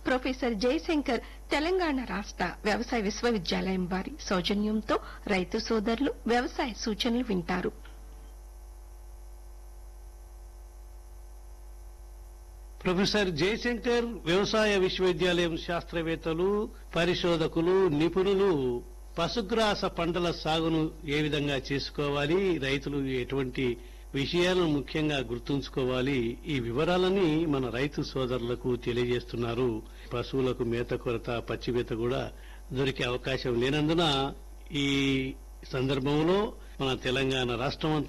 professor Jayashankar Telangana రాష్ట్ర వ్యవసాయ విశ్వవిద్యాలయం వారి సౌజన్యంతో రైతు సోదరులు వ్యవసాయ సూచనలు వింటారు ప్రొఫెసర్ జయశంకర్ వ్యవసాయ విశ్వవిద్యాలయం శాస్త్రవేత్తలు పరిశోధకులు నిపుణులు పశుగ్రాస పంటల సాగును ఏ విధంగా చేసుకోవాలి రైతులు ఎటువంటి విషయాలను ముఖ్యంగా గుర్తుంచుకోవాలి ఈ వివరాలని మన రైతు సోదరులకు తెలియజేస్తున్నారు పశువులకు మేత కొరత పచ్చి మేత కూడా దొరికే అవకాశం లేనందున ఈ సందర్భంలో మన తెలంగాణ రాష్ట్రం